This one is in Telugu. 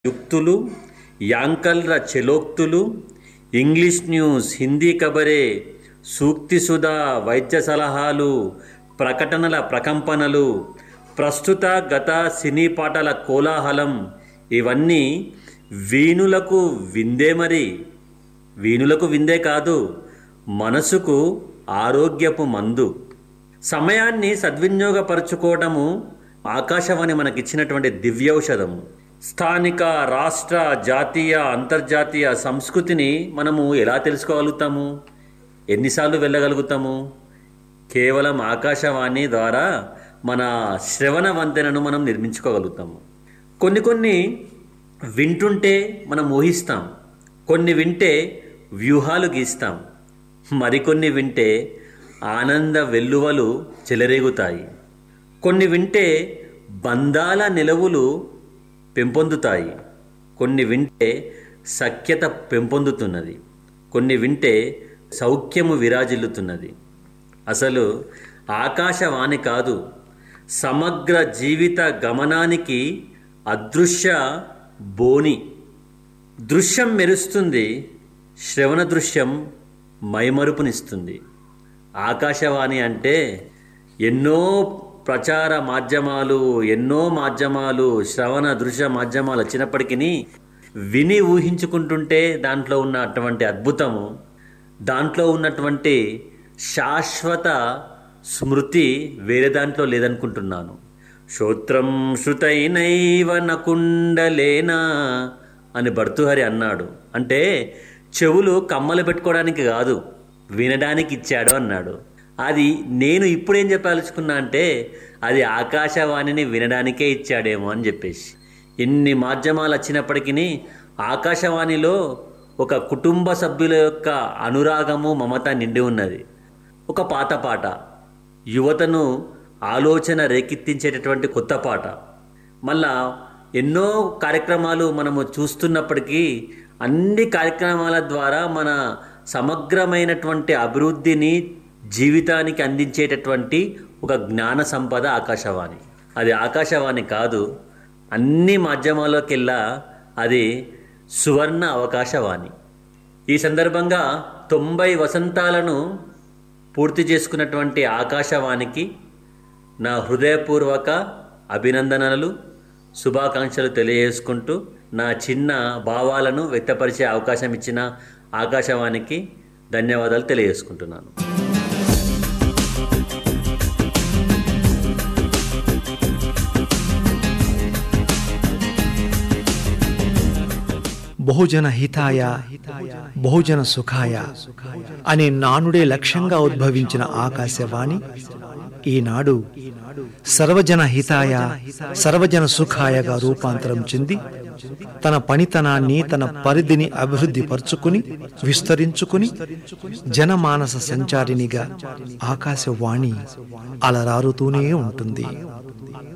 యుక్తులు యాంకల్ర చెలోక్తులు ఇంగ్లీష్ న్యూస్ హిందీ కబరే సూక్తి సుధా వైద్య సలహాలు ప్రకటనల ప్రకంపనలు ప్రస్తుత గత సినీ పాటల కోలాహలం ఇవన్నీ వీణులకు విందే మరి వీణులకు విందే కాదు మనసుకు ఆరోగ్యపు మందు సమయాన్ని సద్వినియోగపరచుకోవడము ఆకాశవాణి మనకిచ్చినటువంటి దివ్యౌషధము స్థానిక రాష్ట్ర జాతీయ అంతర్జాతీయ సంస్కృతిని మనము ఎలా తెలుసుకోగలుగుతాము ఎన్నిసార్లు వెళ్ళగలుగుతాము కేవలం ఆకాశవాణి ద్వారా మన శ్రవణ వంతెనను మనం నిర్మించుకోగలుగుతాము కొన్ని కొన్ని వింటుంటే మనం ఊహిస్తాం కొన్ని వింటే వ్యూహాలు గీస్తాం మరికొన్ని వింటే ఆనంద వెల్లువలు చెలరేగుతాయి కొన్ని వింటే బంధాల నిలవులు పెంపొందుతాయి కొన్ని వింటే సఖ్యత పెంపొందుతున్నది కొన్ని వింటే సౌఖ్యము విరాజిల్లుతున్నది అసలు ఆకాశవాణి కాదు సమగ్ర జీవిత గమనానికి అదృశ్య బోని దృశ్యం మెరుస్తుంది శ్రవణ దృశ్యం మైమరుపునిస్తుంది ఆకాశవాణి అంటే ఎన్నో ప్రచార మాధ్యమాలు ఎన్నో మాధ్యమాలు శ్రవణ దృశ్య మాధ్యమాలు వచ్చినప్పటికీ విని ఊహించుకుంటుంటే దాంట్లో ఉన్నటువంటి అద్భుతము దాంట్లో ఉన్నటువంటి శాశ్వత స్మృతి వేరే దాంట్లో లేదనుకుంటున్నాను శ్రోత్రం శృతైనైవ నకుండలేనా అని భర్తుహరి అన్నాడు అంటే చెవులు కమ్మలు పెట్టుకోవడానికి కాదు వినడానికి ఇచ్చాడు అన్నాడు అది నేను ఇప్పుడేం చెప్పాల్చుకున్నా అంటే అది ఆకాశవాణిని వినడానికే ఇచ్చాడేమో అని చెప్పేసి ఎన్ని మాధ్యమాలు వచ్చినప్పటికీ ఆకాశవాణిలో ఒక కుటుంబ సభ్యుల యొక్క అనురాగము మమత నిండి ఉన్నది ఒక పాత పాట యువతను ఆలోచన రేకెత్తించేటటువంటి కొత్త పాట మళ్ళా ఎన్నో కార్యక్రమాలు మనము చూస్తున్నప్పటికీ అన్ని కార్యక్రమాల ద్వారా మన సమగ్రమైనటువంటి అభివృద్ధిని జీవితానికి అందించేటటువంటి ఒక జ్ఞాన సంపద ఆకాశవాణి అది ఆకాశవాణి కాదు అన్ని మాధ్యమాల్లోకెల్లా అది సువర్ణ అవకాశవాణి ఈ సందర్భంగా తొంభై వసంతాలను పూర్తి చేసుకున్నటువంటి ఆకాశవాణికి నా హృదయపూర్వక అభినందనలు శుభాకాంక్షలు తెలియజేసుకుంటూ నా చిన్న భావాలను వ్యక్తపరిచే అవకాశం ఇచ్చిన ఆకాశవాణికి ధన్యవాదాలు తెలియజేసుకుంటున్నాను బహుజన హితాయ బహుజన సుఖాయ అనే నానుడే లక్ష్యంగా ఉద్భవించిన ఆకాశవాణి ఈనాడు సర్వజన హితాయ సర్వజన సుఖాయగా రూపాంతరం చెంది తన పనితనాన్ని తన పరిధిని అభివృద్ధి పరుచుకుని విస్తరించుకుని జనమానస సంచారినిగా ఆకాశవాణి అలరారుతూనే ఉంటుంది